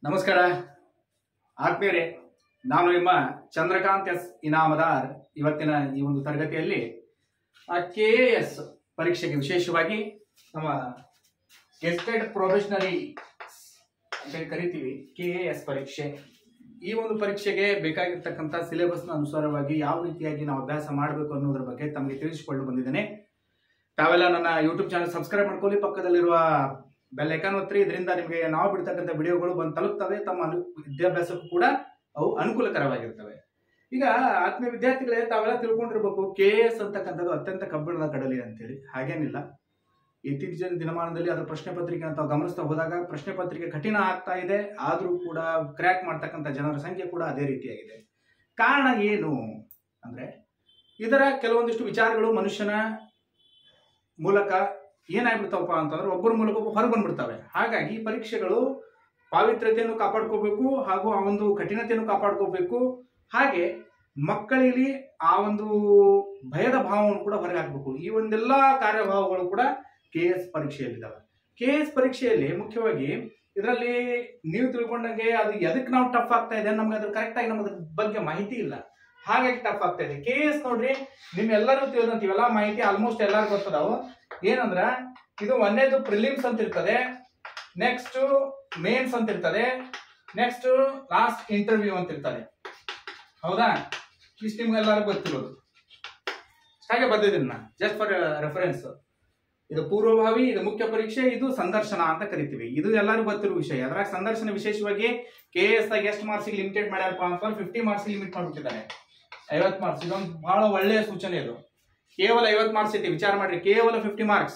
ನಮಸ್ಕಾರ ಆತ್ಮೀಯರೇ ನಾನು ನಿಮ್ಮ ಚಂದ್ರಕಾಂತ್ ಎಸ್ ಇನಾಮದಾರ್ ಇವತ್ತಿನ ಈ ಒಂದು ತರಗತಿಯಲ್ಲಿ ಕೆ ಎ ಎಸ್ ಪರೀಕ್ಷೆಗೆ ವಿಶೇಷವಾಗಿ ನಮ್ಮ ಗೆಸ್ಟೆಡ್ ಪ್ರೊಫೆಷನರಿ ಅಂತ ಹೇಳಿ ಕರಿತೀವಿ ಕೆ ಎ ಎಸ್ ಪರೀಕ್ಷೆ ಈ ಒಂದು ಪರೀಕ್ಷೆಗೆ ಬೇಕಾಗಿರ್ತಕ್ಕಂಥ ಸಿಲೆಬಸ್ನ ಅನುಸಾರವಾಗಿ ಯಾವ ರೀತಿಯಾಗಿ ನಾವು ಅಭ್ಯಾಸ ಮಾಡಬೇಕು ಅನ್ನೋದ್ರ ಬಗ್ಗೆ ತಮಗೆ ತಿಳಿಸಿಕೊಂಡು ಬಂದಿದ್ದೇನೆ ತಾವೆಲ್ಲ ನನ್ನ ಯೂಟ್ಯೂಬ್ ಚಾನಲ್ ಸಬ್ಸ್ಕ್ರೈಬ್ ಮಾಡ್ಕೊಳ್ಳಿ ಪಕ್ಕದಲ್ಲಿರುವ ಬೆಲ್ ಐಕಾನ್ ಒತ್ತಿರಿ ಇದರಿಂದ ನಿಮಗೆ ನಾವು ಬಿಡ್ತಕ್ಕಂಥ ವಿಡಿಯೋಗಳು ಬಂದು ತಲುಪ್ತವೆ ತಮ್ಮ ಅನು ವಿದ್ಯಾಭ್ಯಾಸಕ್ಕೂ ಕೂಡ ಅವು ಅನುಕೂಲಕರವಾಗಿರ್ತವೆ ಈಗ ಆತ್ಮೀಯ ವಿದ್ಯಾರ್ಥಿಗಳೇ ತಾವೆಲ್ಲ ತಿಳ್ಕೊಂಡಿರ್ಬೇಕು ಕೆ ಎಸ್ ಅಂತಕ್ಕಂಥದ್ದು ಅತ್ಯಂತ ಕಬ್ಬಿಣದ ಕಡಲಿ ಅಂತೇಳಿ ಹಾಗೇನಿಲ್ಲ ಇತ್ತೀಚಿನ ದಿನಮಾನದಲ್ಲಿ ಅದರ ಪ್ರಶ್ನೆ ಪತ್ರಿಕೆ ಅಂತ ಗಮನಿಸ್ತಾ ಹೋದಾಗ ಪ್ರಶ್ನೆ ಪತ್ರಿಕೆ ಕಠಿಣ ಆಗ್ತಾ ಇದೆ ಆದರೂ ಕೂಡ ಕ್ರ್ಯಾಕ್ ಮಾಡ್ತಕ್ಕಂಥ ಜನರ ಸಂಖ್ಯೆ ಕೂಡ ಅದೇ ರೀತಿಯಾಗಿದೆ ಕಾರಣ ಏನು ಅಂದ್ರೆ ಇದರ ಕೆಲವೊಂದಿಷ್ಟು ವಿಚಾರಗಳು ಮನುಷ್ಯನ ಮೂಲಕ ಏನಾಗ್ಬಿಡ್ತಾವಪ್ಪ ಅಂತಂದ್ರೆ ಒಬ್ಬರ ಮೂಲಕ ಒಬ್ಬ ಹೊರಗೆ ಬಂದ್ಬಿಡ್ತವೆ ಹಾಗಾಗಿ ಪರೀಕ್ಷೆಗಳು ಪಾವಿತ್ರ್ಯತೆಯನ್ನು ಕಾಪಾಡ್ಕೋಬೇಕು ಹಾಗೂ ಆ ಒಂದು ಕಠಿಣತೆಯನ್ನು ಕಾಪಾಡ್ಕೋಬೇಕು ಹಾಗೆ ಮಕ್ಕಳಲ್ಲಿ ಆ ಒಂದು ಭಯದ ಭಾವವನ್ನು ಕೂಡ ಹೊರಗೆ ಹಾಕಬೇಕು ಈ ಒಂದೆಲ್ಲ ಕಾರ್ಯಭಾವಗಳು ಕೂಡ ಕೆ ಎಸ್ ಪರೀಕ್ಷೆಯಲ್ಲಿದ್ದಾವೆ ಕೆ ಎಸ್ ಪರೀಕ್ಷೆಯಲ್ಲಿ ಮುಖ್ಯವಾಗಿ ಇದರಲ್ಲಿ ನೀವು ತಿಳ್ಕೊಂಡಂಗೆ ಅದು ಎದಕ್ಕೆ ನಾವು ಟಫ್ ಆಗ್ತಾ ಇದೆ ನಮ್ಗೆ ಅದ್ರ ಕರೆಕ್ಟಾಗಿ ನಮಗೆ ಬಗ್ಗೆ ಮಾಹಿತಿ ಇಲ್ಲ ಹಾಗಾಗಿ ಟಫ್ ಆಗ್ತಾ ಇದೆ ಕೆ ಎಸ್ ನೋಡ್ರಿ ನಿಮ್ಮೆಲ್ಲರೂ ತಿಳಿದಂತ ಇವೆಲ್ಲ ಮಾಹಿತಿ ಆಲ್ಮೋಸ್ಟ್ ಎಲ್ಲರಿಗೂ ಗೊತ್ತದಾವು ಏನಂದ್ರ ಇದು ಒಂದೇದು ಪ್ರಿಲಿಮ್ಸ್ ಅಂತ ಇರ್ತದೆ ನೆಕ್ಸ್ಟ್ ಮೇನ್ಸ್ ಅಂತ ಇರ್ತದೆ ನೆಕ್ಸ್ಟ್ ಲಾಸ್ಟ್ ಇಂಟರ್ವ್ಯೂ ಅಂತ ಇರ್ತದೆ ಹೌದಾ ಇಷ್ಟು ನಿಮ್ಗೆಲ್ಲರಿಗೂ ಗೊತ್ತಿರೋದು ಹಾಗೆ ಬರ್ದಿದ್ದೀನಿ ನಾನು ಜಸ್ಟ್ ಫಾರ್ ರೆಫರೆನ್ಸ್ ಇದು ಪೂರ್ವಭಾವಿ ಇದು ಮುಖ್ಯ ಪರೀಕ್ಷೆ ಇದು ಸಂದರ್ಶನ ಅಂತ ಕರಿತೀವಿ ಇದು ಎಲ್ಲರಿಗೂ ಗೊತ್ತಿರೋ ವಿಷಯ ಅದ್ರಾಗ ಸಂದರ್ಶನ ವಿಶೇಷವಾಗಿ ಕೆ ಎಸ್ ದಾಗ ಎಷ್ಟು ಮಾರ್ಕ್ಸ್ ಲಿಮಿಟೆಡ್ ಮಾಡ್ಯಾರಪ್ಪ ಅಂತಂದ್ರೆ ಫಿಫ್ಟಿ ಮಾರ್ಕ್ಸ್ ಲಿಮಿಟ್ ಮಾಡ್ಬಿಟ್ಟಿದ್ದಾರೆ ಐವತ್ ಮಾರ್ಕ್ಸ್ ಇದೊಂದು ಬಹಳ ಒಳ್ಳೆಯ ಸೂಚನೆ ಇದು ಕೇವಲ ಐವತ್ ಮಾರ್ಕ್ಸ್ ಐತಿ ವಿಚಾರ ಮಾಡ್ರಿ ಕೇವಲ ಫಿಫ್ಟಿ ಮಾರ್ಕ್ಸ್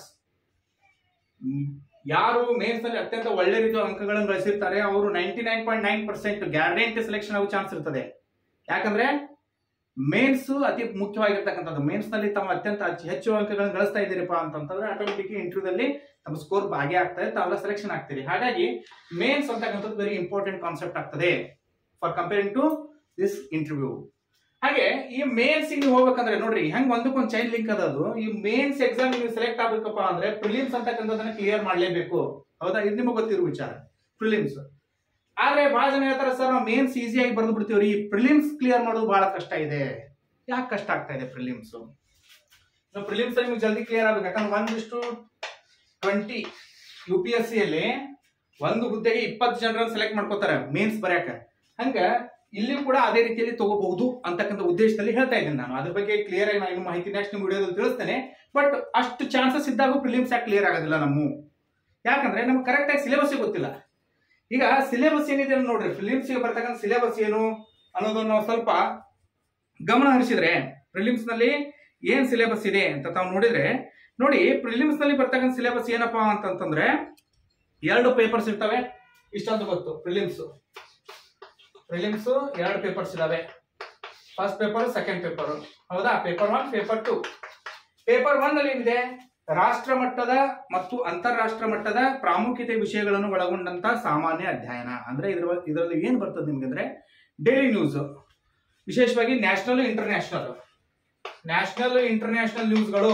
ಯಾರು ಮೇನ್ಸ್ ನಲ್ಲಿ ಅತ್ಯಂತ ಒಳ್ಳೆ ರೀತಿಯ ಅಂಕಗಳನ್ನು ಗಳಿಸಿರ್ತಾರೆ ಅವರು ninety nine point nine percent guarantee selection ಆಗೋ ಚಾನ್ಸ್ ಇರ್ತದೆ ಯಾಕಂದ್ರೆ ಮೇನ್ಸ್ ಅತಿ ಮುಖ್ಯವಾಗಿರ್ತಕ್ಕಂಥದ್ದು ಮೇನ್ಸ್ ನಲ್ಲಿ ತಮ್ಮ ಅತ್ಯಂತ ಹೆಚ್ಚು- ಹೆಚ್ಚು ಅಂಕಗಳನ್ನು ಗಳಿಸ್ತಾ ಇದ್ದೀರಪ್ಪ ಅಂತಂತಂದ್ರೆ ಆಟೋಮೆಟಿಕ್ ಇಂಟರ್ವ್ಯೂದಲ್ಲಿ ತಮ್ಮ ಸ್ಕೋರ್ ಭಾಗ್ಯ ಆಗ್ತದೆ ತಾವೆಲ್ಲ ಸೆಲೆಕ್ಷನ್ ಆಗ್ತೀರಿ ಹಾಗಾಗಿ ಮೇನ್ಸ್ ಅಂತಕ್ಕಂಥದ್ದು ವೆರಿ ಇಂಪಾರ್ಟೆಂಟ್ ಕಾನ್ಸೆಪ್ಟ್ ಆಗ್ತದೆ for comparing to this interview ಹಾಗೆ ಈ ಮೇನ್ಸ್ ನೀವು ಹೋಗ್ಬೇಕಂದ್ರೆ ನೋಡ್ರಿ ಹೆಂಗ್ ಒಂದಕ್ಕೊಂದು ಚೈನ್ ಲಿಂಕ್ ಅದದು ಈ ಮೇನ್ಸ್ ಎಕ್ಸಾಮ್ ನೀವು ಸೆಲೆಕ್ಟ್ ಆಗ್ಬೇಕಪ್ಪ ಅಂದ್ರೆ ಪ್ರಿಲಿಮ್ಸ್ ಅಂತಕ್ಕಂಥದ್ದನ್ನ ಕ್ಲಿಯರ್ ಮಾಡ್ಲೇಬೇಕು ಹೌದಾ ಇದು ನಿಮಗೆ ಗೊತ್ತಿರೋ ವಿಚಾರ ಪ್ರಿಲಿಮ್ಸ್ ಆದ್ರೆ ಬಹಳ ಜನ ಹೇಳ್ತಾರೆ ಸರ್ ನಾವು ಮೇನ್ಸ್ ಈಸಿಯಾಗಿ ಬರೆದು ಬಿಡ್ತೀವ್ರಿ ಈ ಪ್ರಿಲಿಮ್ಸ್ ಕ್ಲಿಯರ್ ಮಾಡೋದು ಬಹಳ ಕಷ್ಟ ಇದೆ ಯಾಕೆ ಕಷ್ಟ ಆಗ್ತಾ ಇದೆ ಪ್ರಿಲಿಮ್ಸ್ ಪ್ರಿಲಿಮ್ಸ್ ನಿಮ್ಗೆ ಜಲ್ದಿ ಕ್ಲಿಯರ್ ಆಗ್ಬೇಕು ಯಾಕಂದ್ರೆ ಒಂದಿಷ್ಟು twenty U P S C ಅಲ್ಲಿ ಒಂದು ಹುದ್ದೆಗೆ ಇಪ್ಪತ್ತು ಜನರನ್ನ ಸೆಲೆಕ್ಟ್ ಮಾಡ್ಕೋತಾರೆ ಮೇನ್ಸ್ ಬರ್ಯಾಕ ಹಂಗ ಇಲ್ಲಿ ಕೂಡ ಅದೇ ರೀತಿಯಲ್ಲಿ ತಗೋಬಹುದು ಅಂತಕ್ಕಂಥ ಉದ್ದೇಶದಲ್ಲಿ ಹೇಳ್ತಾ ಇದ್ದೀನಿ ನಾನು ಅದ್ರ ಬಗ್ಗೆ ಕ್ಲಿಯರ್ ಆಗಿ ನಾನು ಮಾಹಿತಿ ನೆಕ್ಸ್ಟ್ ನಿಮ್ಮ ವಿಡಿಯೋದಲ್ಲಿ ತಿಳಿಸ್ತೇನೆ ಬಟ್ ಅಷ್ಟು ಚಾನ್ಸಸ್ ಇದ್ದಾಗ ಪ್ರಿಲಿಮ್ಸ್ ಯಾಕೆ ಕ್ಲಿಯರ್ ಆಗೋದಿಲ್ಲ ನಮ್ಮ ಯಾಕಂದ್ರೆ ನಮ್ಗೆ ಕರೆಕ್ಟ್ ಆಗಿ ಸಿಲೆಬಸ್ ಗೊತ್ತಿಲ್ಲ ಈಗ ಸಿಲೆಬಸ್ ಏನಿದೆ ಅಂತ ನೋಡ್ರಿ ಫಿಲಿಮ್ಸ್ ಬರ್ತಕ್ಕಂಥ ಸಿಲೆಬಸ್ ಏನು ಅನ್ನೋದನ್ನ ನಾವು ಸ್ವಲ್ಪ ಗಮನ ಹರಿಸಿದ್ರೆ ಪ್ರಿಲಿಮ್ಸ್ ನಲ್ಲಿ ಏನ್ ಸಿಲೆಬಸ್ ಇದೆ ಅಂತ ತಾವು ನೋಡಿದ್ರೆ ನೋಡಿ ಪ್ರಿಲಿಮ್ಸ್ ನಲ್ಲಿ ಬರ್ತಕ್ಕಂಥ ಸಿಲೆಬಸ್ ಏನಪ್ಪಾ ಅಂತಂತಂದ್ರೆ ಎರಡು ಪೇಪರ್ಸ್ ಇರ್ತವೆ ಇಷ್ಟೊಂದು ಗೊತ್ತು ಪ್ರಿಲಿಮ್ಸ್ ಪ್ರಿಲಿಮ್ಸ್ ಎರಡು ಪೇಪರ್ಸ್ ಇದಾವೆ ಫಸ್ಟ್ ಪೇಪರ್ ಸೆಕೆಂಡ್ ಪೇಪರ್ ಹೌದಾ paper one paper two paper one ಅಲ್ಲಿ ಏನಿದೆ ರಾಷ್ಟ್ರ ಮಟ್ಟದ ಮತ್ತು ಅಂತಾರಾಷ್ಟ್ರ ಮಟ್ಟದ ಪ್ರಾಮುಖ್ಯತೆ ವಿಷಯಗಳನ್ನು ಒಳಗೊಂಡಂತ ಸಾಮಾನ್ಯ ಅಧ್ಯಯನ ಅಂದ್ರೆ ಇದ್ರ ಇದರಲ್ಲಿ ಏನ್ ಬರ್ತದೆ ನಿಮ್ಗೆ ಅಂದ್ರೆ ಡೈಲಿ ನ್ಯೂಸ್ ವಿಶೇಷವಾಗಿ ನ್ಯಾಷನಲ್ ಇಂಟರ್ನ್ಯಾಷನಲ್ ನ್ಯಾಷನಲ್ ಇಂಟರ್ನ್ಯಾಷನಲ್ ನ್ಯೂಸ್ಗಳು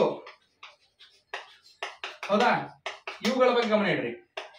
ಹೌದಾ ಇವುಗಳ ಬಗ್ಗೆ ಗಮನ ಇಡ್ರಿ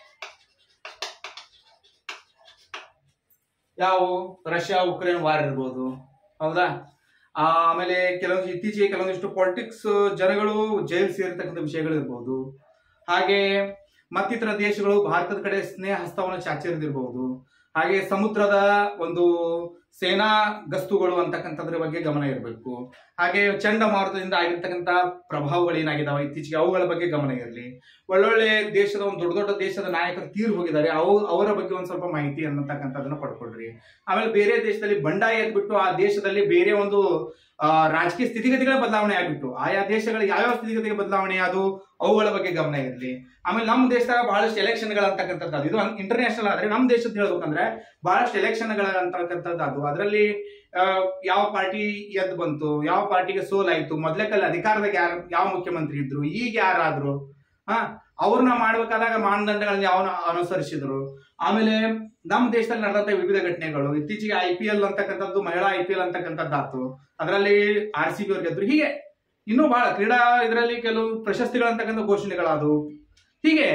ಯಾವುವು ರಷ್ಯಾ ಉಕ್ರೇನ್ ವಾರ್ ಇರ್ಬೋದು ಹೌದಾ ಆ, ಆಮೇಲೆ ಕೆಲವೊಂದು ಇತ್ತೀಚೆಗೆ ಕೆಲವೊಂದಿಷ್ಟು ಪಾಲಿಟಿಕ್ಸ್ ಜನಗಳು ಜೈಲ್ ಸೇರಿರ್ತಕ್ಕಂಥ ವಿಷಯಗಳು ಇರ್ಬೋದು ಹಾಗೆ ಮತ್ತಿತರ ದೇಶಗಳು ಭಾರತದ ಕಡೆ ಸ್ನೇಹ ಹಸ್ತವನ್ನು ಚಾಚಿರದಿರ್ಬೋದು ಹಾಗೆ ಸಮುದ್ರದ ಒಂದು ಸೇನಾ ಗಸ್ತುಗಳು ಅಂತಕ್ಕಂಥದ್ರ ಬಗ್ಗೆ ಗಮನ ಇರಬೇಕು ಹಾಗೆ ಚಂಡಮಾರುತದಿಂದ ಆಗಿರ್ತಕ್ಕಂಥ ಪ್ರಭಾವಗಳು ಏನಾಗಿದಾವೆ ಇತ್ತೀಚೆಗೆ ಅವುಗಳ ಬಗ್ಗೆ ಗಮನ ಇರಲಿ ಒಳ್ಳೊಳ್ಳೆ ದೇಶದ ಒಂದು ದೊಡ್ಡ ದೊಡ್ಡ ದೇಶದ ನಾಯಕರು ತೀರ್ ಹೋಗಿದ್ದಾರೆ ಅವು ಅವರ ಬಗ್ಗೆ ಒಂದು ಸ್ವಲ್ಪ ಮಾಹಿತಿ ಅನ್ನತಕ್ಕಂಥದ್ದನ್ನ ಪಡ್ಕೊಳ್ರಿ ಆಮೇಲೆ ಬೇರೆ ದೇಶದಲ್ಲಿ ಬಂಡಾಯ ಎದ್ಬಿಟ್ಟು ಆ ದೇಶದಲ್ಲಿ ಬೇರೆ ಒಂದು ಆ, ರಾಜಕೀಯ ಸ್ಥಿತಿಗತಿಗಳ ಬದಲಾವಣೆ ಆಗ್ಬಿಟ್ಟು ಆಯಾ ದೇಶಗಳ ಯಾವ್ಯಾವ ಸ್ಥಿತಿಗತಿಗೆ ಬದಲಾವಣೆ ಅದು ಅವುಗಳ ಬಗ್ಗೆ ಗಮನ ಇರಲಿ ಆಮೇಲೆ ನಮ್ಮ ದೇಶದಾಗ ಬಹಳಷ್ಟು ಎಲೆಕ್ಷನ್ಗಳು ಅಂತಕ್ಕಂಥದ್ದು ಅದು ಇದು ಇಂಟರ್ನ್ಯಾಷನಲ್ ಆದ್ರೆ ನಮ್ಮ ದೇಶದ ಹೇಳ್ಬೇಕಂದ್ರೆ ಬಹಳಷ್ಟು ಎಲೆಕ್ಷನ್ಗಳ ಅಂತಕ್ಕಂಥದ್ದು ಅದು ಅದರಲ್ಲಿ ಯಾವ ಪಾರ್ಟಿ ಎದ್ದು ಬಂತು ಯಾವ ಪಾರ್ಟಿಗೆ ಸೋಲಾಯ್ತು ಮೊದ್ಲೇ ಕಲ್ ಅಧಿಕಾರದಾಗ ಯಾರು ಯಾವ ಮುಖ್ಯಮಂತ್ರಿ ಇದ್ರು ಈಗ ಯಾರಾದ್ರು ಹಾ ಅವ್ರನ್ನ ಮಾಡ್ಬೇಕಾದಾಗ ಮಾನದಂಡಗಳನ್ನ ಯಾವ ಅನುಸರಿಸಿದ್ರು ಆಮೇಲೆ ನಮ್ಮ ದೇಶದಲ್ಲಿ ನಡೆದಂತ ವಿವಿಧ ಘಟನೆಗಳು ಇತ್ತೀಚೆಗೆ ಐ ಪಿ ಎಲ್ ಅಂತಕ್ಕಂಥದ್ದು ಮಹಿಳಾ ಐ ಪಿ ಎಲ್ ಅಂತಕ್ಕಂಥದ್ದಾತು ಅದರಲ್ಲಿ ಆರ್ ಸಿ ಬಿ ಅವ್ರು ಗೆದ್ರು ಹೀಗೆ ಇನ್ನೂ ಬಹಳ ಕ್ರೀಡಾ ಇದರಲ್ಲಿ ಕೆಲವು ಪ್ರಶಸ್ತಿಗಳಂತಕ್ಕಂಥ ಘೋಷಣೆಗಳಾದವು ಹೀಗೆ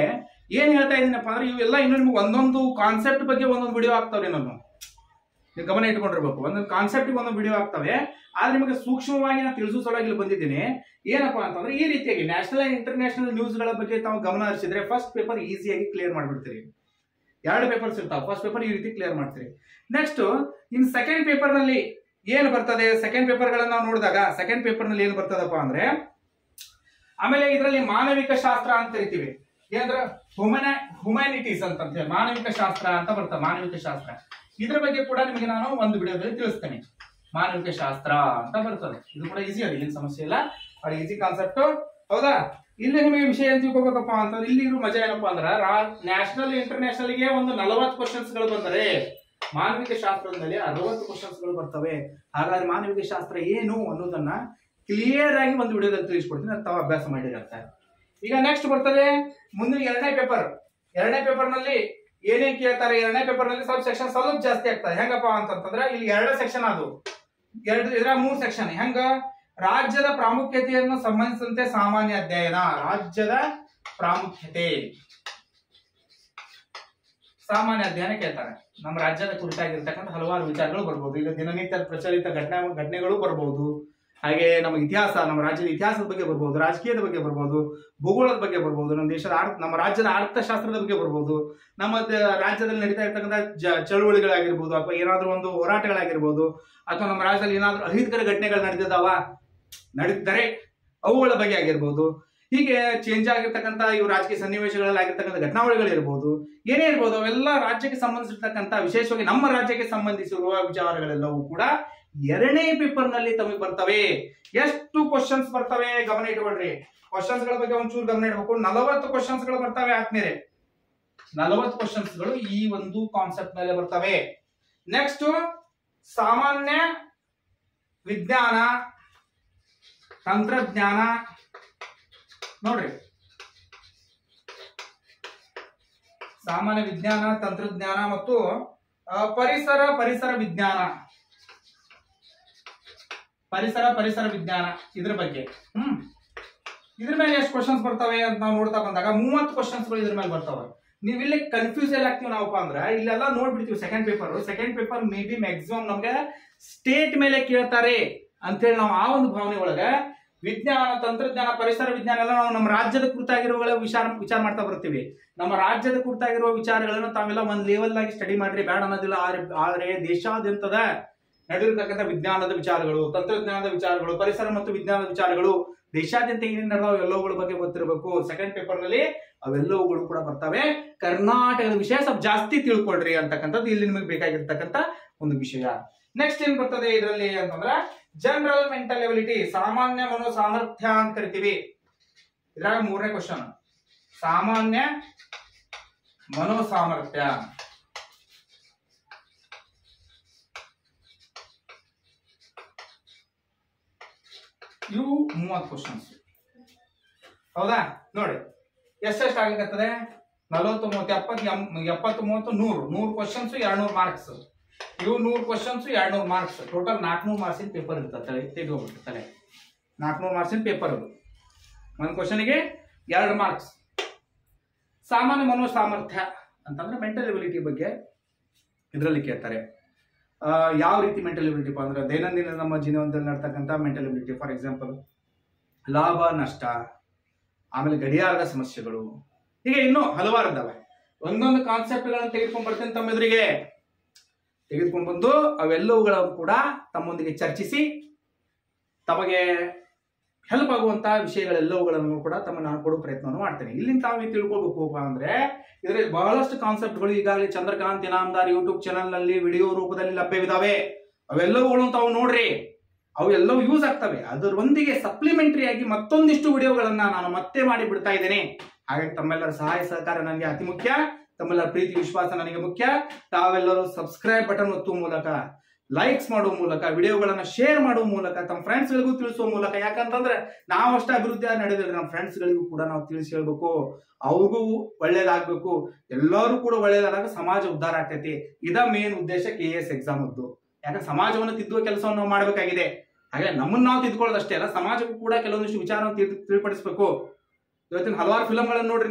ಏನ್ ಹೇಳ್ತಾ ಇದೀನಪ್ಪ ಅಂದ್ರೆ ಇವೆಲ್ಲ ಇನ್ನು ನಿಮ್ಗೆ ಒಂದೊಂದು ಕಾನ್ಸೆಪ್ಟ್ ಬಗ್ಗೆ ಒಂದೊಂದು ವಿಡಿಯೋ ಆಗ್ತಾವ್ರಿ ನಾನು ನೀವು ಗಮನ ಇಟ್ಕೊಂಡಿರ್ಬೇಕು ಒಂದೊಂದು ಕಾನ್ಸೆಪ್ಟ್ ಒಂದೊಂದು ವಿಡಿಯೋ ಆಗ್ತವೆ ಆದ್ರೆ ನಿಮಗೆ ಸೂಕ್ಷ್ಮವಾಗಿ ನಾನು ತಿಳಿಸೋ ಸಲುವಾಗಿ ಇಲ್ಲಿ ಬಂದಿದ್ದೀನಿ ಏನಪ್ಪಾ ಅಂತಂದ್ರೆ ಈ ರೀತಿಯಾಗಿ ನ್ಯಾಷನಲ್ ಅಂಡ್ ಇಂಟರ್ನ್ಯಾಷನಲ್ ನ್ಯೂಸ್ಗಳ ಬಗ್ಗೆ ತಾವು ಗಮನ ಹರಿಸಿದ್ರೆ ಫಸ್ಟ್ ಪೇಪರ್ ಈಸಿಯಾಗಿ ಕ್ಲಿಯರ್ ಮಾಡ್ಬಿಡ್ತೀರಿ ಎರಡು ಪೇಪರ್ಸ್ ಇರ್ತಾವೆ ಫಸ್ಟ್ ಪೇಪರ್ ಈ ರೀತಿ ಕ್ಲಿಯರ್ ಮಾಡ್ತೀರಿ ನೆಕ್ಸ್ಟ್ ಇನ್ ಸೆಕೆಂಡ್ ಪೇಪರ್ ನಲ್ಲಿ ಏನು ಬರ್ತದೆ ಸೆಕೆಂಡ್ ಪೇಪರ್ ಗಳನ್ನ ನಾವು ನೋಡಿದಾಗ ಸೆಕೆಂಡ್ ಪೇಪರ್ ನಲ್ಲಿ ಏನು ಬರ್ತದಪ್ಪ ಅಂದ್ರೆ ಆಮೇಲೆ ಇದರಲ್ಲಿ ಮಾನವಿಕ ಶಾಸ್ತ್ರ ಅಂತ ಕರಿತೀವಿ ಏನಂದ್ರೆ ಹುಮನ ಹುಮ್ಯಾನಿಟೀಸ್ ಅಂತ ಅಂತ ಹೇಳಿ ಮಾನವಿಕ ಶಾಸ್ತ್ರ ಅಂತ ಬರ್ತದೆ ಮಾನವಿಕ ಶಾಸ್ತ್ರ ಇದ್ರ ಬಗ್ಗೆ ಕೂಡ ನಿಮಗೆ ನಾನು ಒಂದು ವಿಡಿಯೋದಲ್ಲಿ ತಿಳಿಸ್ತೇನೆ ಮಾನವಿಕ ಶಾಸ್ತ್ರ ಅಂತ ಬರ್ತದೆ ಇದು ಕೂಡ ಈಸಿ ಅದ ಏನ್ ಸಮಸ್ಯೆ ಇಲ್ಲ ಬಹಳ ಈಸಿ ಕಾನ್ಸೆಪ್ಟ್ ಹೌದಾ ಇಲ್ಲಿ ನಿಮಗೆ ವಿಷಯ ಏನ್ ತಿಳ್ಕೊಬೇಕಪ್ಪ ಅಂತಂದ್ರೆ ಇಲ್ಲಿ ಇರೋ ಮಜಾ ಏನಪ್ಪಾ ಅಂದ್ರ ನ್ಯಾಷನಲ್ ಇಂಟರ್ನ್ಯಾಷನಲ್ ಗೆ ಒಂದು ನಲವತ್ತು ಕ್ವಶನ್ಸ್ ಗಳು ಬಂದರೆ ಮಾನವಿಕ ಶಾಸ್ತ್ರದಲ್ಲಿ ಅರವತ್ತು ಕ್ವಶನ್ಸ್ ಗಳು ಬರ್ತವೆ ಹಾಗಾದ್ರೆ ಮಾನವಿಕ ಶಾಸ್ತ್ರ ಏನು ಅನ್ನೋದನ್ನ ಕ್ಲಿಯರ್ ಆಗಿ ಒಂದು ವಿಡಿಯೋದಲ್ಲಿ ತಿಳಿಸ್ಕೊಡ್ತೀನಿ ಅದು ತಾವು ಅಭ್ಯಾಸ ಮಾಡಿರತ್ತೆ ಈಗ ನೆಕ್ಸ್ಟ್ ಬರ್ತದೆ ಮುಂದಿನ ಎರಡನೇ ಪೇಪರ್ ಎರಡನೇ ಪೇಪರ್ ನಲ್ಲಿ ಏನೇನ್ ಕೇಳ್ತಾರೆ ಎರಡನೇ ಪೇಪರ್ ನಲ್ಲಿ ಸ್ವಲ್ಪ ಸೆಕ್ಷನ್ ಸ್ವಲ್ಪ ಜಾಸ್ತಿ ಆಗ್ತದೆ ಹೆಂಗಪ್ಪ ಅಂತಂತಂದ್ರೆ ಇಲ್ಲಿ ಎರಡು ಸೆಕ್ಷನ್ ಅದು ಎರಡು ಇದ್ರ ಮೂರ್ ಸೆಕ್ಷನ್ ಹೆಂಗ ರಾಜ್ಯದ ಪ್ರಾಮುಖ್ಯತೆಯನ್ನು ಸಂಬಂಧಿಸಿದಂತೆ ಸಾಮಾನ್ಯ ಅಧ್ಯಯನ ರಾಜ್ಯದ ಪ್ರಾಮುಖ್ಯತೆ ಸಾಮಾನ್ಯ ಅಧ್ಯಯನ ಕೇಳ್ತಾರೆ ನಮ್ಮ ರಾಜ್ಯದ ಕುರಿತಾಗಿರ್ತಕ್ಕಂಥ ಹಲವಾರು ವಿಚಾರಗಳು ಬರ್ಬೋದು ಈಗ ದಿನನಿತ್ಯ ಪ್ರಚಲಿತ ಘಟನೆ ಘಟನೆಗಳು ಬರ್ಬೋದು ಹಾಗೆ ನಮ್ಮ ಇತಿಹಾಸ ನಮ್ಮ ರಾಜ್ಯದ ಇತಿಹಾಸದ ಬಗ್ಗೆ ಬರ್ಬೋದು ರಾಜಕೀಯದ ಬಗ್ಗೆ ಬರ್ಬೋದು ಭೂಗೋಳದ ಬಗ್ಗೆ ಬರ್ಬೋದು ನಮ್ಮ ದೇಶದ ಆರ್ ನಮ್ಮ ರಾಜ್ಯದ ಅರ್ಥಶಾಸ್ತ್ರದ ಬಗ್ಗೆ ಬರ್ಬೋದು ನಮ್ಮ ದ- ರಾಜ್ಯದಲ್ಲಿ ನಡೀತಾ ಇರ್ತಕ್ಕಂಥ ಜ- ಚಳುವಳಿಗಳಾಗಿರ್ಬೋದು ಅಥವಾ ಏನಾದ್ರೂ ಒಂದು ಹೋರಾಟಗಳಾಗಿರ್ಬೋದು ಅಥವಾ ನಮ್ಮ ರಾಜ್ಯದಲ್ಲಿ ಏನಾದ್ರೂ ಅಹಿತಕರ ಘಟನೆಗಳು ನಡೆದಿದ್ದಾವ ನಡೆದಿದ್ದಾರೆ ಅವುಗಳ ಬಗ್ಗೆ ಆಗಿರ್ಬೋದು ಹೀಗೆ ಚೇಂಜ್ ಆಗಿರ್ತಕ್ಕಂಥ ಇವು ರಾಜಕೀಯ ಸನ್ನಿವೇಶಗಳಲ್ಲಿ ಆಗಿರ್ತಕ್ಕಂಥ ಘಟನಾವಳಿಗಳಿರ್ಬೋದು ಏನೇ ಇರ್ಬೋದು ಅವೆಲ್ಲ ರಾಜ್ಯಕ್ಕೆ ಸಂಬಂಧಿಸಿರ್ತಕ್ಕಂಥ ವಿಶೇಷವಾಗಿ ನಮ್ಮ ರಾಜ್ಯಕ್ಕೆ ಸಂಬಂಧಿಸಿರುವ ವಿಚಾರಗಳೆಲ್ಲವೂ ಕೂಡ ಎರಡನೇ ಪೇಪರ್ ನಲ್ಲಿ ತಮಗೆ ಬರ್ತವೆ ಎಷ್ಟು ಕ್ವಶನ್ಸ್ ಬರ್ತವೆ ಗಮನ ಇಟ್ಕೊಳ್ರಿ ಕ್ವಶನ್ಸ್ ಗಳ ಬಗ್ಗೆ ಒಂಚೂರು ಗಮನ ಇಡಬೇಕು ನಲವತ್ತು ಕ್ವಶನ್ಸ್ ಗಳು ಬರ್ತವೆ ಆದ್ಮೇಲೆ ನಲವತ್ತು ಕ್ವಶನ್ಸ್ ಗಳು ಈ ಒಂದು ಕಾನ್ಸೆಪ್ಟ್ ಮೇಲೆ ಬರ್ತವೆ ನೆಕ್ಸ್ಟ್ ಸಾಮಾನ್ಯ ವಿಜ್ಞಾನ ತಂತ್ರಜ್ಞಾನ ನೋಡ್ರಿ ಸಾಮಾನ್ಯ ವಿಜ್ಞಾನ ತಂತ್ರಜ್ಞಾನ ಮತ್ತು ಆ, ಪರಿಸರ ಪರಿಸರ ವಿಜ್ಞಾನ ಪರಿಸರ ಪರಿಸರ ವಿಜ್ಞಾನ ಇದ್ರ ಬಗ್ಗೆ ಹ್ಮ್ ಇದ್ರ ಮೇಲೆ ಎಷ್ಟು ಕ್ವಶನ್ಸ್ ಬರ್ತವೆ ಅಂತ ನಾವು ನೋಡ್ತಾ ಬಂದಾಗ ಮೂವತ್ತು ಕ್ವಶನ್ಸ್ಗಳು ಇದ್ರ ಮೇಲೆ ಬರ್ತವೆ ನೀವು ಇಲ್ಲಿ ಕನ್ಫ್ಯೂಸ್ ಎಲ್ಲ ಆಗ್ತೀವಿ ನಾವಪ್ಪ ಅಂದ್ರೆ ಇಲ್ಲೆಲ್ಲ ನೋಡ್ಬಿಡ್ತೀವಿ second paper second paper may be maximum ನಮ್ಗೆ ಸ್ಟೇಟ್ ಮೇಲೆ ಕೇಳ್ತಾರೆ ಅಂತೇಳಿ ನಾವು ಆ ಒಂದು ಭಾವನೆ ಒಳಗೆ ವಿಜ್ಞಾನ ತಂತ್ರಜ್ಞಾನ ಪರಿಸರ ವಿಜ್ಞಾನ ಎಲ್ಲ ನಾವು ನಮ್ಮ ರಾಜ್ಯದ ಕುರಿತಾಗಿರುವ ವಿಚಾರ ವಿಚಾರ ಮಾಡ್ತಾ ಬರ್ತೀವಿ ನಮ್ಮ ರಾಜ್ಯದ ಕುರಿತಾಗಿರುವ ವಿಚಾರಗಳನ್ನು ತಾವೆಲ್ಲ ಒಂದ್ ಲೆವೆಲ್ ಆಗಿ ಸ್ಟಡಿ ಮಾಡ್ರಿ ಬೇಡ ಅನ್ನೋದಿಲ್ಲ ಆದ್ರೆ ಆದ್ರೆ ದೇಶಾದ್ಯಂತದ ನಡೆದಿರ್ತಕ್ಕಂಥ ವಿಜ್ಞಾನದ ವಿಚಾರಗಳು ತಂತ್ರಜ್ಞಾನದ ವಿಚಾರಗಳು ಪರಿಸರ ಮತ್ತು ವಿಜ್ಞಾನದ ವಿಚಾರಗಳು ದೇಶಾದ್ಯಂತ ಏನೇನ್ ನಡೆದಾವ ಎಲ್ಲವುಗಳ ಬಗ್ಗೆ ಗೊತ್ತಿರಬೇಕು ಸೆಕೆಂಡ್ ಪೇಪರ್ ನಲ್ಲಿ ಅವೆಲ್ಲವುಗಳು ಕೂಡ ಬರ್ತವೆ ಕರ್ನಾಟಕದ ವಿಷಯ ಸ್ವಲ್ಪ ಜಾಸ್ತಿ ತಿಳ್ಕೊಳ್ರಿ ಅಂತಕ್ಕಂಥದ್ದು ಇಲ್ಲಿ ನಿಮಗೆ ಬೇಕಾಗಿರ್ತಕ್ಕಂಥ ಒಂದು ವಿಷಯ ನೆಕ್ಸ್ಟ್ ಏನ್ ಬರ್ತದೆ ಇದರಲ್ಲಿ ಅಂತಂದ್ರೆ ಜನರಲ್ ಮೆಂಟಲ್ ಎಬಿಲಿಟಿ ಸಾಮಾನ್ಯ ಮನೋ ಸಾಮರ್ಥ್ಯ ಅಂತ ಕರಿತೀವಿ ಇದ್ರಾಗ ಮೂರನೇ ಕ್ವಶನ್ ಸಾಮಾನ್ಯ ಮನೋ ಸಾಮರ್ಥ್ಯ ಇವು ಮೂವತ್ತು ಕ್ವಶನ್ಸ್ ಹೌದಾ ನೋಡಿ ಎಷ್ಟೆಷ್ಟು ಆಗ್ಲಿಕ್ಕತ್ತದೆ ನಲವತ್ತು ಮೂವತ್ತು ಎಪ್ಪತ್ತು ಎಂ- ಎಪ್ಪತ್ತು ಮೂವತ್ತು ನೂರು ನೂರು ಕ್ವಶನ್ಸ್ ಎರಡ್ನೂರು ಮಾರ್ಕ್ಸ್ ಇವು ನೂರು ಕ್ವಶನ್ಸ್ ಎರಡ್ನೂರು ಮಾರ್ಕ್ಸ್ ಟೋಟಲ್ ನಾಲ್ಕುನೂರು ಮಾರ್ಕ್ಸಿನ ಪೇಪರ್ ಇರ್ತದೆ ತಲೆ ತೆಗೆದುಬಿಟ್ಟು ತಲೆ ನಾಲ್ಕುನೂರು ಮಾರ್ಕ್ಸಿನ ಪೇಪರ್ ಅದು ಒಂದು ಕ್ವಶನ್ಗೆ ಎರಡು ಮಾರ್ಕ್ಸ್ ಸಾಮಾನ್ಯ ಮನೋ ಸಾಮರ್ಥ್ಯ ಅಂತಂದ್ರೆ ಮೆಂಟಲ್ ಎಬಿಲಿಟಿ ಬಗ್ಗೆ ಇದರಲ್ಲಿ ಕೇಳ್ತಾರೆ ಆ, ಯಾವ ರೀತಿ ಮೆಂಟಲ್ ಎಬಿಲಿಟಿ ಅಂದ್ರೆ ದೈನಂದಿನ ನಮ್ಮ ಜೀವನದಲ್ಲಿ ನಡ್ತಕ್ಕಂಥ ಮೆಂಟಲ್ ಎಬಿಲಿಟಿ ಫಾರ್ ಎಕ್ಸಾಂಪಲ್ ಲಾಭ ನಷ್ಟ ಆಮೇಲೆ ಗಡಿಯಾರದ ಸಮಸ್ಯೆಗಳು ಹೀಗೆ ಇನ್ನೂ ಹಲವಾರು ಇದ್ದಾವೆ ಒಂದೊಂದು ಕಾನ್ಸೆಪ್ಟ್ಗಳನ್ನು ತೆಗೆದುಕೊಂಡು ಬರ್ತೇನೆ ತಮ್ಮ ಎದುರಿಗೆ ತೆಗೆದುಕೊಂಡು ಬಂದು ಅವೆಲ್ಲವುಗಳನ್ನು ಕೂಡ ತಮ್ಮೊಂದಿಗೆ ಚರ್ಚಿಸಿ ತಮಗೆ ಹೆಲ್ಪ್ ಆಗುವಂತ ವಿಷಯಗಳೆಲ್ಲವುಗಳನ್ನು ಕೂಡ ತಮ್ಮ ನಾನು ಕೊಡೋ ಪ್ರಯತ್ನವನ್ನು ಮಾಡ್ತೇನೆ ಇಲ್ಲಿಂದ ತಾವು ತಿಳ್ಕೊಳ್ಬೇಕು ಅಂದ್ರೆ ಇದರಲ್ಲಿ ಬಹಳಷ್ಟು ಕಾನ್ಸೆಪ್ಟ್ಗಳು ಈಗಾಗಲೇ ಚಂದ್ರಕಾಂತ್ ಇನಾಮದಾರ್ ಯೂಟ್ಯೂಬ್ ಚಾನಲ್ ನಲ್ಲಿ ವಿಡಿಯೋ ರೂಪದಲ್ಲಿ ಲಭ್ಯವಿದಾವೆ ಅವೆಲ್ಲವುಗಳನ್ನು ತಾವು ನೋಡ್ರಿ ಅವು ಎಲ್ಲವೂ ಯೂಸ್ ಆಗ್ತವೆ ಅದರೊಂದಿಗೆ ಸಪ್ಲಿಮೆಂಟರಿ ಆಗಿ ಮತ್ತೊಂದಿಷ್ಟು ವಿಡಿಯೋಗಳನ್ನ ನಾನು ಮತ್ತೆ ಮಾಡಿ ಬಿಡ್ತಾ ಇದ್ದೇನೆ ಹಾಗಾಗಿ ತಮ್ಮೆಲ್ಲರ ಸಹಾಯ ಸಹಕಾರ ನನಗೆ ಅತಿ ಮುಖ್ಯ ತಮ್ಮೆಲ್ಲರ ಪ್ರೀತಿ ವಿಶ್ವಾಸ ನನಗೆ ಮುಖ್ಯ ತಾವೆಲ್ಲರೂ ಸಬ್ಸ್ಕ್ರೈಬ್ ಬಟನ್ ಒತ್ತುವ ಮೂಲಕ ಲೈಕ್ಸ್ ಮಾಡುವ ಮೂಲಕ ವಿಡಿಯೋಗಳನ್ನ ಶೇರ್ ಮಾಡುವ ಮೂಲಕ ತಮ್ಮ ಫ್ರೆಂಡ್ಸ್ ಗಳಿಗೂ ತಿಳಿಸುವ ಮೂಲಕ ಯಾಕಂತಂದ್ರೆ ನಾವು ಅಷ್ಟೇ ಅಭಿವೃದ್ಧಿ ನಡೆದಿಲ್ಲ ನಮ್ಮ ಫ್ರೆಂಡ್ಸ್ ಗಳಿಗೂ ಕೂಡ ನಾವು ತಿಳಿಸಿ ಹೇಳ್ಬೇಕು ಅವ್ರಿಗೂ ಒಳ್ಳೇದಾಗ್ಬೇಕು ಎಲ್ಲರೂ ಕೂಡ ಒಳ್ಳೇದಾದಾಗ ಸಮಾಜ ಉದ್ಧಾರ ಆಗ್ತೈತಿ ಇದ ಮೇನ್ ಉದ್ದೇಶ ಕೆ ಎಸ್ ಎಕ್ಸಾಮ್ ಅದ್ದು ಯಾಕಂದ್ರೆ ಸಮಾಜವನ್ನು ತಿದ್ದುವ ಕೆಲಸವನ್ನು ನಾವು ಮಾಡಬೇಕಾಗಿದೆ ಹಾಗೆ ನಮ್ಮನ್ನ ನಾವು ತಿದ್ಕೊಳ್ಳೋದಷ್ಟೇ ಅಲ್ಲ ಸಮಾಜಕ್ಕೂ ಕೂಡ ಕೆಲವೊಂದಿಷ್ಟು ವಿಚಾರವನ್ನು ತಿಳ್- ತಿಳಿಪಡಿಸ್ಬೇಕು ಇವತ್ತಿನ ಹಲವಾರು ಫಿಲಂಗಳನ್ನು ನೋಡ್ರಿ ನೀವು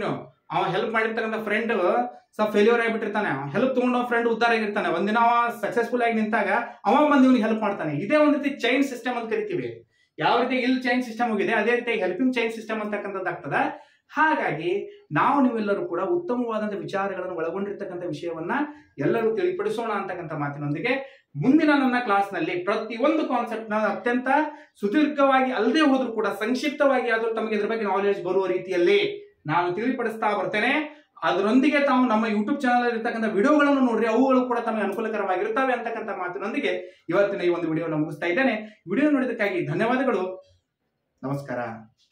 ಅವ ಹೆಲ್ಪ್ ಮಾಡಿರ್ತಕ್ಕಂಥ ಫ್ರೆಂಡ್ ಸ್ವಲ್ಪ ಫೇಲ್ಯೂರ್ ಆಗಿಬಿಟ್ಟಿರ್ತಾನೆ ಹೆಲ್ಪ್ ತಗೊಂಡು ಫ್ರೆಂಡ್ ಉದ್ದಾರ ಆಗಿರ್ತಾನೆ ಒಂದಿನ ಅವ ಸಕ್ಸಸ್ಫುಲ್ ಆಗಿ ನಿಂತಾಗ ಅವ ಬಂದು ಇವ್ನಿಗೆ ಹೆಲ್ಪ್ ಮಾಡ್ತಾನೆ ಇದೇ ಒಂದು ರೀತಿ ಚೈನ್ ಸಿಸ್ಟಮ್ ಅಂತ ಕರಿತೀವಿ ಯಾವ ರೀತಿ ಇಲ್ಲಿ ಚೈನ್ ಸಿಸ್ಟಮ್ ಹೋಗಿದೆ ಅದೇ ರೀತಿ ಹೆಲ್ಪಿಂಗ್ ಚೈನ್ ಸಿಸ್ಟಮ್ ಅಂತಕ್ಕಂಥದ್ದು ಆಗ್ತದ ಹಾಗಾಗಿ ನಾವು ನೀವೆಲ್ಲರೂ ಕೂಡ ಉತ್ತಮವಾದಂಥ ವಿಚಾರಗಳನ್ನು ಒಳಗೊಂಡಿರ್ತಕ್ಕಂಥ ವಿಷಯವನ್ನ ಎಲ್ಲರೂ ತಿಳಿಪಡಿಸೋಣ ಅಂತಕ್ಕಂಥ ಮಾತಿನೊಂದಿಗೆ ಮುಂದಿನ ನನ್ನ ಕ್ಲಾಸ್ನಲ್ಲಿ ಪ್ರತಿಯೊಂದು ಕಾನ್ಸೆಪ್ಟ್ ನ ಅತ್ಯಂತ ಸುದೀರ್ಘವಾಗಿ ಅಲ್ಲದೆ ಹೋದ್ರೂ ಕೂಡ ಸಂಕ್ಷಿಪ್ತವಾಗಿ ಆದರೂ ತಮಗೆ ಇದ್ರ ಬಗ್ಗೆ ನಾಲೆಜ್ ಬರುವ ರೀತಿಯಲ್ಲಿ ನಾನು ತಿಳಿಪಡಿಸ್ತಾ ಬರ್ತೇನೆ ಅದರೊಂದಿಗೆ ತಾವು ನಮ್ಮ ಯೂಟ್ಯೂಬ್ ಚಾನಲ್ ಇರತಕ್ಕಂಥ ವಿಡಿಯೋಗಳನ್ನು ನೋಡ್ರಿ ಅವುಗಳು ಕೂಡ ತಮಗೆ ಅನುಕೂಲಕರವಾಗಿರ್ತವೆ ಅಂತಕ್ಕಂಥ ಮಾತಿನೊಂದಿಗೆ ಇವತ್ತಿನ ಈ ಒಂದು ವಿಡಿಯೋನ ಮುಗಿಸ್ತಾ ಇದ್ದೇನೆ ವಿಡಿಯೋ ನೋಡಿದ್ದಕ್ಕಾಗಿ ಧನ್ಯವಾದಗಳು ನಮಸ್ಕಾರ